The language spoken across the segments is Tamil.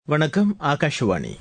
வணக்கம் ஆகாஷவாணி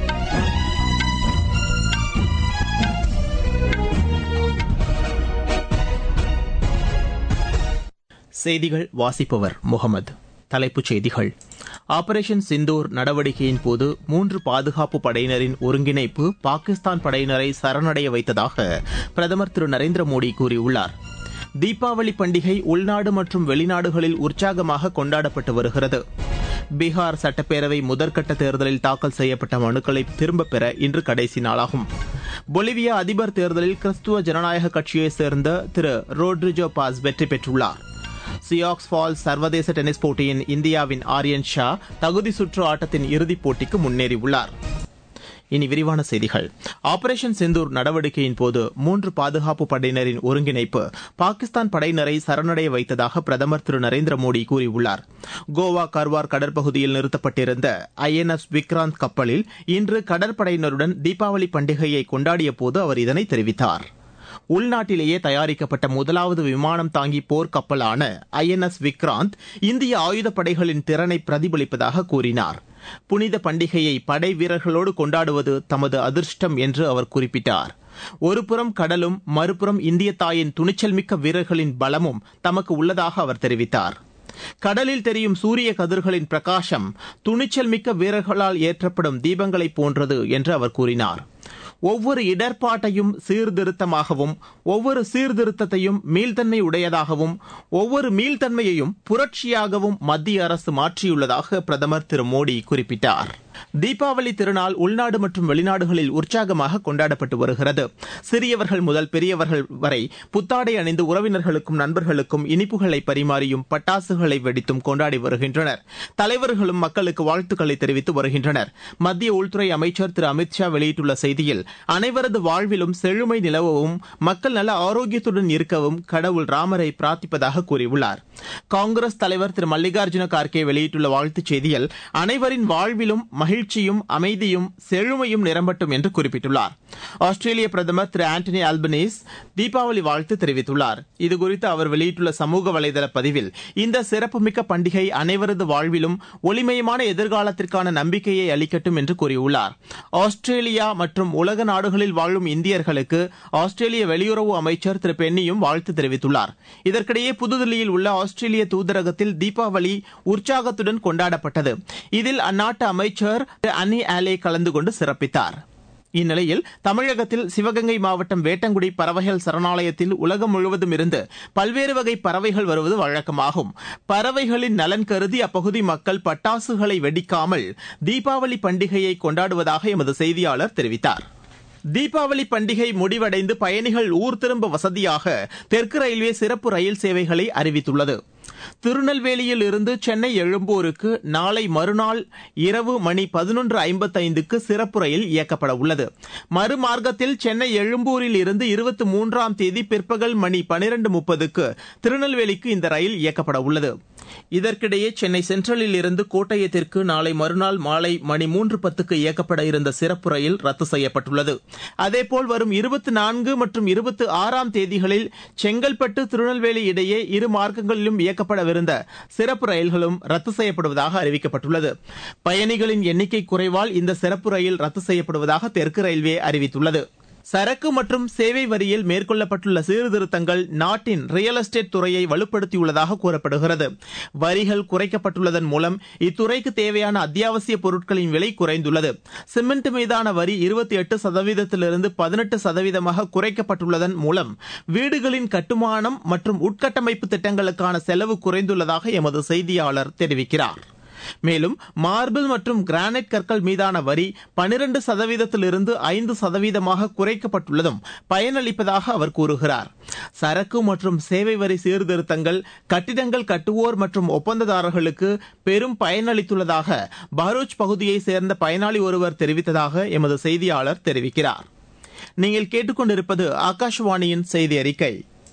செய்திகள் வாசிப்பவர் முகமது தலைப்புச் செய்திகள் ஆபரேஷன் சிந்தூர் நடவடிக்கையின் போது மூன்று பாதுகாப்பு படையினரின் ஒருங்கிணைப்பு பாகிஸ்தான் படையினரை சரணடைய வைத்ததாக பிரதமர் திரு நரேந்திர மோடி கூறியுள்ளார் தீபாவளி பண்டிகை உள்நாடு மற்றும் வெளிநாடுகளில் உற்சாகமாக கொண்டாடப்பட்டு வருகிறது பீகார் சட்டப்பேரவை முதற்கட்ட தேர்தலில் தாக்கல் செய்யப்பட்ட மனுக்களை திரும்பப் பெற இன்று கடைசி நாளாகும் பொலிவியா அதிபர் தேர்தலில் கிறிஸ்துவ ஜனநாயக கட்சியைச் சேர்ந்த திரு ரோட்ரிஜோ பாஸ் வெற்றி பெற்றுள்ளார் சியாக்ஸ் ஃபால்ஸ் சர்வதேச டென்னிஸ் போட்டியின் இந்தியாவின் ஆரியன் ஷா தகுதி சுற்று ஆட்டத்தின் இறுதிப் போட்டிக்கு முன்னேறியுள்ளார் இனி விரிவான செய்திகள் ஆபரேஷன் செந்தூர் நடவடிக்கையின் போது மூன்று பாதுகாப்பு படையினரின் ஒருங்கிணைப்பு பாகிஸ்தான் படையினரை சரணடைய வைத்ததாக பிரதமர் திரு நரேந்திர மோடி கூறியுள்ளார் கோவா கர்வார் கடற்பகுதியில் நிறுத்தப்பட்டிருந்த ஐ என் எஸ் விக்ராந்த் கப்பலில் இன்று கடற்படையினருடன் தீபாவளி பண்டிகையை கொண்டாடிய போது அவர் இதனை தெரிவித்தார் உள்நாட்டிலேயே தயாரிக்கப்பட்ட முதலாவது விமானம் தாங்கி போர் கப்பலான ஐ என் எஸ் விக்ராந்த் இந்திய ஆயுதப்படைகளின் திறனை பிரதிபலிப்பதாக கூறினார் புனித பண்டிகையை படை வீரர்களோடு கொண்டாடுவது தமது அதிர்ஷ்டம் என்று அவர் குறிப்பிட்டார் ஒருபுறம் கடலும் மறுபுறம் இந்திய தாயின் துணிச்சல் மிக்க வீரர்களின் பலமும் தமக்கு உள்ளதாக அவர் தெரிவித்தார் கடலில் தெரியும் சூரிய கதிர்களின் பிரகாசம் துணிச்சல் மிக்க வீரர்களால் ஏற்றப்படும் தீபங்களைப் போன்றது என்று அவர் கூறினார் ஒவ்வொரு இடர்பாட்டையும் சீர்திருத்தமாகவும் ஒவ்வொரு சீர்திருத்தத்தையும் மீள்தன்மை உடையதாகவும் ஒவ்வொரு மீள்தன்மையையும் புரட்சியாகவும் மத்திய அரசு மாற்றியுள்ளதாக பிரதமர் திரு மோடி குறிப்பிட்டார் தீபாவளி திருநாள் உள்நாடு மற்றும் வெளிநாடுகளில் உற்சாகமாக கொண்டாடப்பட்டு வருகிறது சிறியவர்கள் முதல் பெரியவர்கள் வரை புத்தாடை அணிந்து உறவினர்களுக்கும் நண்பர்களுக்கும் இனிப்புகளை பரிமாறியும் பட்டாசுகளை வெடித்தும் கொண்டாடி வருகின்றனர் தலைவர்களும் மக்களுக்கு வாழ்த்துக்களை தெரிவித்து வருகின்றனர் மத்திய உள்துறை அமைச்சர் திரு அமித் ஷா வெளியிட்டுள்ள செய்தியில் அனைவரது வாழ்விலும் செழுமை நிலவவும் மக்கள் நல்ல ஆரோக்கியத்துடன் இருக்கவும் கடவுள் ராமரை பிரார்த்திப்பதாக கூறியுள்ளார் காங்கிரஸ் தலைவர் திரு மல்லிகார்ஜுன கார்கே வெளியிட்டுள்ள வாழ்த்துச் செய்தியில் அனைவரின் வாழ்விலும் மகிழ்ச்சியும் அமைதியும் செழுமையும் நிரம்பட்டும் என்று குறிப்பிட்டுள்ளார் ஆஸ்திரேலிய பிரதமர் திரு ஆண்டனி ஆல்பனீஸ் தீபாவளி வாழ்த்து தெரிவித்துள்ளார் இதுகுறித்து அவர் வெளியிட்டுள்ள சமூக வலைதள பதிவில் இந்த சிறப்புமிக்க பண்டிகை அனைவரது வாழ்விலும் ஒளிமயமான எதிர்காலத்திற்கான நம்பிக்கையை அளிக்கட்டும் என்று கூறியுள்ளார் ஆஸ்திரேலியா மற்றும் உலக நாடுகளில் வாழும் இந்தியர்களுக்கு ஆஸ்திரேலிய வெளியுறவு அமைச்சர் திரு பென்னியும் வாழ்த்து தெரிவித்துள்ளார் இதற்கிடையே புதுதில்லியில் உள்ள ஆஸ்திரேலிய தூதரகத்தில் தீபாவளி உற்சாகத்துடன் கொண்டாடப்பட்டது இதில் அந்நாட்டு அமைச்சர் திரு அன்னி ஆலே கலந்து கொண்டு சிறப்பித்தார் இந்நிலையில் தமிழகத்தில் சிவகங்கை மாவட்டம் வேட்டங்குடி பறவைகள் சரணாலயத்தில் உலகம் முழுவதும் இருந்து பல்வேறு வகை பறவைகள் வருவது வழக்கமாகும் பறவைகளின் நலன் கருதி அப்பகுதி மக்கள் பட்டாசுகளை வெடிக்காமல் தீபாவளி பண்டிகையை கொண்டாடுவதாக எமது செய்தியாளர் தெரிவித்தார் தீபாவளி பண்டிகை முடிவடைந்து பயணிகள் ஊர் திரும்ப வசதியாக தெற்கு ரயில்வே சிறப்பு ரயில் சேவைகளை அறிவித்துள்ளது திருநெல்வேலியில் இருந்து சென்னை எழும்பூருக்கு நாளை மறுநாள் இரவு மணி பதினொன்று ஐம்பத்தைந்துக்கு சிறப்பு ரயில் இயக்கப்பட உள்ளது மறுமார்க்கத்தில் சென்னை எழும்பூரில் இருந்து இருபத்தி மூன்றாம் தேதி பிற்பகல் மணி பனிரெண்டு முப்பதுக்கு திருநெல்வேலிக்கு இந்த ரயில் இயக்கப்பட உள்ளது இதற்கிடையே சென்னை சென்ட்ரலில் இருந்து கோட்டயத்திற்கு நாளை மறுநாள் மாலை மணி மூன்று பத்துக்கு இயக்கப்பட இருந்த சிறப்பு ரயில் ரத்து செய்யப்பட்டுள்ளது அதேபோல் வரும் இருபத்தி நான்கு மற்றும் இருபத்தி ஆறாம் தேதிகளில் செங்கல்பட்டு திருநெல்வேலி இடையே இரு மார்க்கங்களிலும் இயக்கப்படவிருந்த சிறப்பு ரயில்களும் ரத்து செய்யப்படுவதாக அறிவிக்கப்பட்டுள்ளது பயணிகளின் எண்ணிக்கை குறைவால் இந்த சிறப்பு ரயில் ரத்து செய்யப்படுவதாக தெற்கு ரயில்வே அறிவித்துள்ளது சரக்கு மற்றும் சேவை வரியில் மேற்கொள்ளப்பட்டுள்ள சீர்திருத்தங்கள் நாட்டின் ரியல் எஸ்டேட் துறையை வலுப்படுத்தியுள்ளதாக கூறப்படுகிறது வரிகள் குறைக்கப்பட்டுள்ளதன் மூலம் இத்துறைக்கு தேவையான அத்தியாவசிய பொருட்களின் விலை குறைந்துள்ளது சிமெண்ட் மீதான வரி இருபத்தி எட்டு சதவீதத்திலிருந்து பதினெட்டு சதவீதமாக குறைக்கப்பட்டுள்ளதன் மூலம் வீடுகளின் கட்டுமானம் மற்றும் உட்கட்டமைப்பு திட்டங்களுக்கான செலவு குறைந்துள்ளதாக எமது செய்தியாளர் தெரிவிக்கிறார் மேலும் மார்பிள் மற்றும் கிரானைட் கற்கள் மீதான வரி பனிரண்டு சதவீதத்திலிருந்து ஐந்து சதவீதமாக குறைக்கப்பட்டுள்ளதும் பயனளிப்பதாக அவர் கூறுகிறார் சரக்கு மற்றும் சேவை வரி சீர்திருத்தங்கள் கட்டிடங்கள் கட்டுவோர் மற்றும் ஒப்பந்ததாரர்களுக்கு பெரும் பயனளித்துள்ளதாக பரூச் பகுதியைச் சேர்ந்த பயனாளி ஒருவர் தெரிவித்ததாக எமது செய்தியாளர் தெரிவிக்கிறார் நீங்கள் கேட்டுக்கொண்டிருப்பது ஆகாஷவாணியின் செய்தி அறிக்கை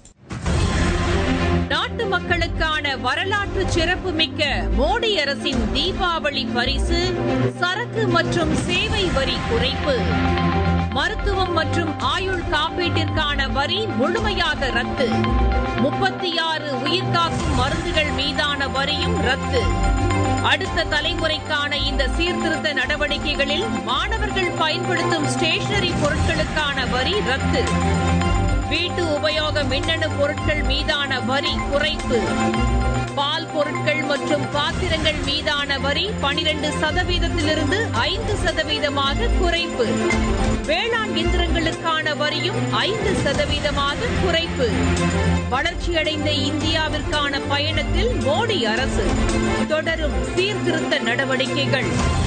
நாட்டு மக்களுக்கான வரலாற்று சிறப்புமிக்க மோடி அரசின் தீபாவளி பரிசு சரக்கு சரக்கு மற்றும் சேவை வரி குறைப்பு மருத்துவம் மற்றும் ஆயுள் காப்பீட்டிற்கான வரி முழுமையாக ரத்து முப்பத்தி ஆறு உயிர்காக்கும் மருந்துகள் மீதான வரியும் ரத்து அடுத்த தலைமுறைக்கான இந்த சீர்திருத்த நடவடிக்கைகளில் மாணவர்கள் பயன்படுத்தும் ஸ்டேஷனரி பொருட்களுக்கான வரி ரத்து வீட்டு உபயோக மின்னணு பொருட்கள் மீதான வரி குறைப்பு பால் பொருட்கள் மற்றும் பாத்திரங்கள் மீதான வரி பனிரெண்டு சதவீதத்திலிருந்து ஐந்து சதவீதமாக குறைப்பு வேளாண் இயந்திரங்களுக்கான வரியும் ஐந்து சதவீதமாக குறைப்பு வளர்ச்சியடைந்த இந்தியாவிற்கான பயணத்தில் மோடி அரசு தொடரும் சீர்திருத்த நடவடிக்கைகள்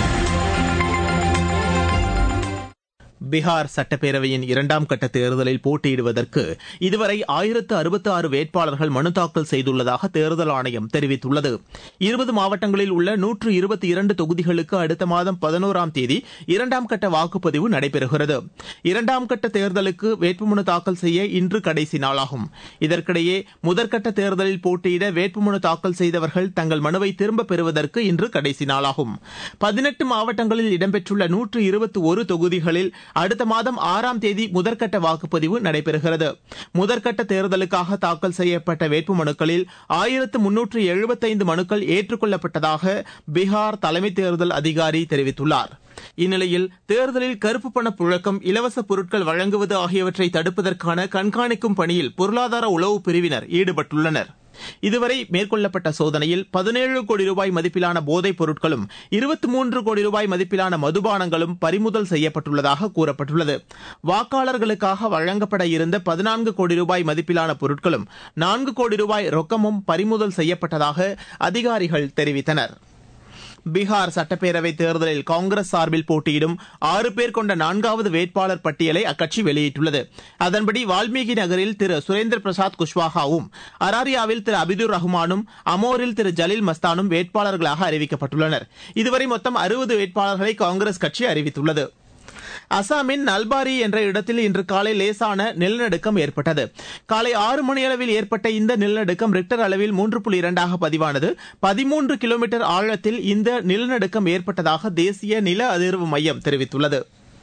பீகார் சட்டப்பேரவையின் இரண்டாம் கட்ட தேர்தலில் போட்டியிடுவதற்கு இதுவரை ஆயிரத்து அறுபத்தி ஆறு வேட்பாளர்கள் மனு தாக்கல் செய்துள்ளதாக தேர்தல் ஆணையம் தெரிவித்துள்ளது இருபது மாவட்டங்களில் உள்ள நூற்று இருபத்தி இரண்டு தொகுதிகளுக்கு அடுத்த மாதம் பதினோராம் தேதி இரண்டாம் கட்ட வாக்குப்பதிவு நடைபெறுகிறது இரண்டாம் கட்ட தேர்தலுக்கு வேட்புமனு தாக்கல் செய்ய இன்று கடைசி நாளாகும் இதற்கிடையே முதற்கட்ட தேர்தலில் போட்டியிட வேட்புமனு தாக்கல் செய்தவர்கள் தங்கள் மனுவை திரும்பப் பெறுவதற்கு இன்று கடைசி நாளாகும் பதினெட்டு மாவட்டங்களில் இடம்பெற்றுள்ள நூற்று இருபத்தி ஒரு தொகுதிகளில் அடுத்த மாதம் ஆறாம் தேதி முதற்கட்ட வாக்குப்பதிவு நடைபெறுகிறது முதற்கட்ட தேர்தலுக்காக தாக்கல் செய்யப்பட்ட வேட்புமனுக்களில் ஆயிரத்து முன்னூற்று எழுபத்தைந்து மனுக்கள் ஏற்றுக்கொள்ளப்பட்டதாக பீகார் தலைமை தேர்தல் அதிகாரி தெரிவித்துள்ளார் இந்நிலையில் தேர்தலில் கருப்பு பண புழக்கம் இலவச பொருட்கள் வழங்குவது ஆகியவற்றை தடுப்பதற்கான கண்காணிக்கும் பணியில் பொருளாதார உளவு பிரிவினர் ஈடுபட்டுள்ளனர் இதுவரை மேற்கொள்ளப்பட்ட சோதனையில் பதினேழு கோடி ரூபாய் மதிப்பிலான போதைப் பொருட்களும் இருபத்தி மூன்று கோடி ரூபாய் மதிப்பிலான மதுபானங்களும் பறிமுதல் செய்யப்பட்டுள்ளதாக கூறப்பட்டுள்ளது வாக்காளர்களுக்காக வழங்கப்பட இருந்த பதினான்கு கோடி ரூபாய் மதிப்பிலான பொருட்களும் நான்கு கோடி ரூபாய் ரொக்கமும் பறிமுதல் செய்யப்பட்டதாக அதிகாரிகள் தெரிவித்தனர் பீகார் சட்டப்பேரவை தேர்தலில் காங்கிரஸ் சார்பில் போட்டியிடும் ஆறு பேர் கொண்ட நான்காவது வேட்பாளர் பட்டியலை அக்கட்சி வெளியிட்டுள்ளது அதன்படி வால்மீகி நகரில் திரு சுரேந்திர பிரசாத் குஷ்வாகாவும் அராரியாவில் திரு அபிதுர் ரஹ்மானும் அமோரில் திரு ஜலீல் மஸ்தானும் வேட்பாளர்களாக அறிவிக்கப்பட்டுள்ளனர் இதுவரை மொத்தம் அறுபது வேட்பாளர்களை காங்கிரஸ் கட்சி அறிவித்துள்ளது அசாமின் நல்பாரி என்ற இடத்தில் இன்று காலை லேசான நிலநடுக்கம் ஏற்பட்டது காலை ஆறு மணியளவில் ஏற்பட்ட இந்த நிலநடுக்கம் ரிக்டர் அளவில் மூன்று புள்ளி இரண்டாக பதிவானது பதிமூன்று கிலோமீட்டர் ஆழத்தில் இந்த நிலநடுக்கம் ஏற்பட்டதாக தேசிய நில அதிர்வு மையம் தெரிவித்துள்ளது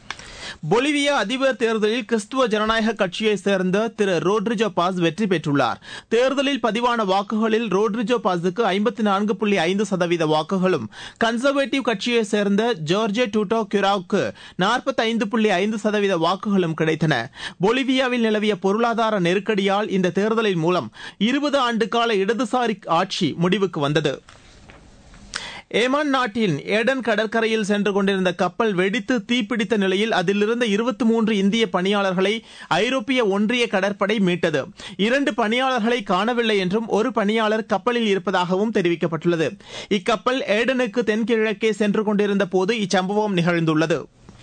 பொலிவியா அதிபர் தேர்தலில் கிறிஸ்துவ ஜனநாயக கட்சியைச் சேர்ந்த திரு ரோட்ரிஜோ பாஸ் வெற்றி பெற்றுள்ளார் தேர்தலில் பதிவான வாக்குகளில் ரோட்ரிஜோ பாஸுக்கு ஐம்பத்தி நான்கு புள்ளி ஐந்து சதவீத வாக்குகளும் கன்சர்வேட்டிவ் கட்சியைச் சேர்ந்த ஜோர்ஜே டூட்டோ கியூராவுக்கு நாற்பத்தைந்து புள்ளி ஐந்து சதவீத வாக்குகளும் கிடைத்தன பொலிவியாவில் நிலவிய பொருளாதார நெருக்கடியால் இந்த தேர்தலின் மூலம் இருபது ஆண்டு கால இடதுசாரி ஆட்சி முடிவுக்கு வந்தது ஏமான் நாட்டின் ஏடன் கடற்கரையில் சென்று கொண்டிருந்த கப்பல் வெடித்து தீப்பிடித்த நிலையில் அதிலிருந்த இருபத்தி மூன்று இந்திய பணியாளர்களை ஐரோப்பிய ஒன்றிய கடற்படை மீட்டது இரண்டு பணியாளர்களை காணவில்லை என்றும் ஒரு பணியாளர் கப்பலில் இருப்பதாகவும் தெரிவிக்கப்பட்டுள்ளது இக்கப்பல் ஏடனுக்கு தென்கிழக்கே சென்று கொண்டிருந்த போது இச்சம்பவம் நிகழ்ந்துள்ளது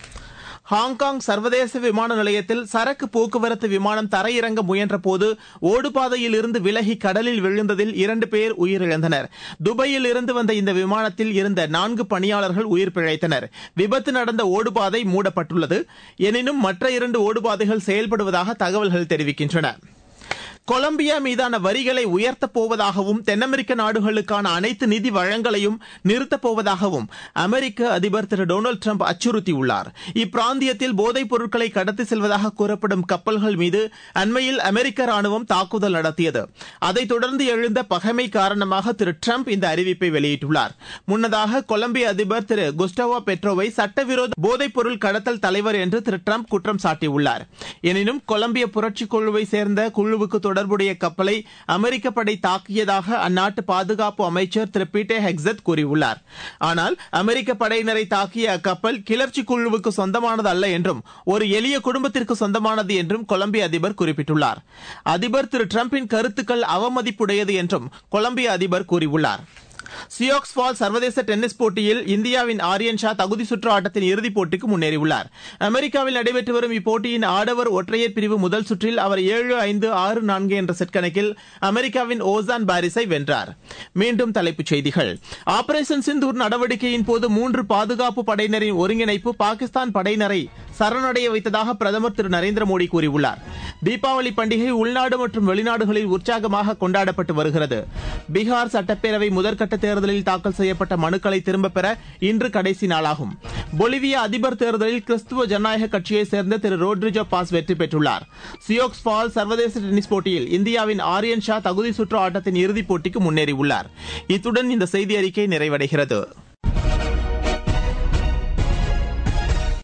ஹாங்காங் சர்வதேச விமான நிலையத்தில் சரக்கு போக்குவரத்து விமானம் தரையிறங்க முயன்றபோது ஓடுபாதையில் இருந்து விலகி கடலில் விழுந்ததில் இரண்டு பேர் உயிரிழந்தனர் துபாயில் இருந்து வந்த இந்த விமானத்தில் இருந்த நான்கு பணியாளர்கள் உயிர் பிழைத்தனர் விபத்து நடந்த ஓடுபாதை மூடப்பட்டுள்ளது எனினும் மற்ற இரண்டு ஓடுபாதைகள் செயல்படுவதாக தகவல்கள் தெரிவிக்கின்றன கொலம்பியா மீதான வரிகளை உயர்த்தப் போவதாகவும் தென் அமெரிக்க நாடுகளுக்கான அனைத்து நிதி வழங்கலையும் நிறுத்தப் போவதாகவும் அமெரிக்க அதிபர் திரு டொனால்டு டிரம்ப் அச்சுறுத்தியுள்ளார் இப்பிராந்தியத்தில் போதைப் பொருட்களை கடத்தி செல்வதாக கூறப்படும் கப்பல்கள் மீது அண்மையில் அமெரிக்க ராணுவம் தாக்குதல் நடத்தியது அதைத் தொடர்ந்து எழுந்த பகைமை காரணமாக திரு டிரம்ப் இந்த அறிவிப்பை வெளியிட்டுள்ளார் முன்னதாக கொலம்பிய அதிபர் திரு குஸ்டவோ பெட்ரோவை சட்டவிரோத போதைப் பொருள் கடத்தல் தலைவர் என்று திரு டிரம்ப் குற்றம் சாட்டியுள்ளார் எனினும் கொலம்பிய புரட்சிக் குழுவை சேர்ந்த குழுவுக்கு தொடர்புடைய கப்பலை அமெரிக்க படை தாக்கியதாக அந்நாட்டு பாதுகாப்பு அமைச்சர் திரு பீட்டே ஹெக்ஸத் கூறியுள்ளார் ஆனால் அமெரிக்க படையினரை தாக்கிய அக்கப்பல் கிளர்ச்சி குழுவுக்கு சொந்தமானது அல்ல என்றும் ஒரு எளிய குடும்பத்திற்கு சொந்தமானது என்றும் கொலம்பிய அதிபர் குறிப்பிட்டுள்ளார் அதிபர் திரு டிரம்பின் கருத்துக்கள் அவமதிப்புடையது என்றும் கொலம்பிய அதிபர் கூறியுள்ளார் சியோக்ஸ் ஃபால் சர்வதேச டென்னிஸ் போட்டியில் இந்தியாவின் ஆரியன் ஷா தகுதி சுற்று ஆட்டத்தின் இறுதிப் போட்டிக்கு முன்னேறியுள்ளார் அமெரிக்காவில் நடைபெற்று வரும் இப்போட்டியின் ஆடவர் ஒற்றையர் பிரிவு முதல் சுற்றில் அவர் ஏழு ஐந்து ஆறு நான்கு என்ற செட் கணக்கில் அமெரிக்காவின் ஓசான் பாரிஸை வென்றார் மீண்டும் தலைப்புச் செய்திகள் ஆபரேஷன் சிந்தூர் நடவடிக்கையின் போது மூன்று பாதுகாப்பு படையினரின் ஒருங்கிணைப்பு பாகிஸ்தான் படையினரை சரணடைய வைத்ததாக பிரதமர் திரு நரேந்திர மோடி கூறியுள்ளார் தீபாவளி பண்டிகை உள்நாடு மற்றும் வெளிநாடுகளில் உற்சாகமாக கொண்டாடப்பட்டு வருகிறது பீகார் சட்டப்பேரவை முதற்கட்ட தேர்தலில் தாக்கல் செய்யப்பட்ட மனுக்களை திரும்பப் பெற இன்று கடைசி நாளாகும் பொலிவியா அதிபர் தேர்தலில் கிறிஸ்துவ ஜனநாயக கட்சியைச் சேர்ந்த திரு ரோட்ரிஜோ பாஸ் வெற்றி பெற்றுள்ளார் சியோக்ஸ் ஃபால் சர்வதேச டென்னிஸ் போட்டியில் இந்தியாவின் ஆரியன் ஷா தகுதி சுற்று ஆட்டத்தின் இறுதிப் போட்டிக்கு முன்னேறியுள்ளார் இத்துடன் இந்த செய்தி அறிக்கை நிறைவடைகிறது